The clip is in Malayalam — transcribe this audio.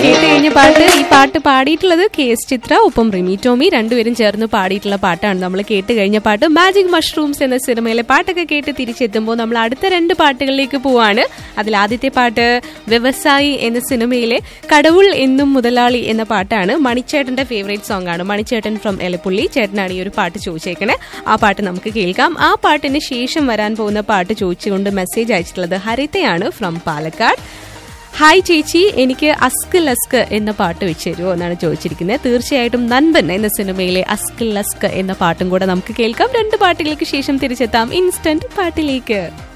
കേട്ട് കഴിഞ്ഞ പാട്ട് ഈ പാട്ട് പാടിയിട്ടുള്ളത് കെ എസ് ചിത്ര ഒപ്പം റിമി ടോമി രണ്ടുപേരും ചേർന്ന് പാടിയിട്ടുള്ള പാട്ടാണ് നമ്മൾ കേട്ട് കഴിഞ്ഞ പാട്ട് മാജിക് മഷ്റൂംസ് എന്ന സിനിമയിലെ പാട്ടൊക്കെ കേട്ട് തിരിച്ചെത്തുമ്പോൾ നമ്മൾ അടുത്ത രണ്ട് പാട്ടുകളിലേക്ക് പോവാണ് അതിൽ ആദ്യത്തെ പാട്ട് വ്യവസായി എന്ന സിനിമയിലെ കടവുൾ എന്നും മുതലാളി എന്ന പാട്ടാണ് മണിച്ചേട്ടന്റെ ഫേവറേറ്റ് സോങ് ആണ് മണിച്ചേട്ടൻ ഫ്രം എലപ്പുള്ളി ചേട്ടനാണ് ഈ ഒരു പാട്ട് ചോദിച്ചേക്കണേ ആ പാട്ട് നമുക്ക് കേൾക്കാം ആ പാട്ടിന് ശേഷം വരാൻ പോകുന്ന പാട്ട് ചോദിച്ചുകൊണ്ട് മെസ്സേജ് അയച്ചിട്ടുള്ളത് ഹരിതയാണ് ഫ്രം പാലക്കാട് ഹായ് ചേച്ചി എനിക്ക് അസ്ക് ലസ്ക് എന്ന പാട്ട് വെച്ച് തരുമോ എന്നാണ് ചോദിച്ചിരിക്കുന്നത് തീർച്ചയായിട്ടും നൻപൻ എന്ന സിനിമയിലെ അസ്ക് ലസ്ക് എന്ന പാട്ടും കൂടെ നമുക്ക് കേൾക്കാം രണ്ട് പാട്ടുകൾക്ക് ശേഷം തിരിച്ചെത്താം ഇൻസ്റ്റന്റ് പാട്ടിലേക്ക്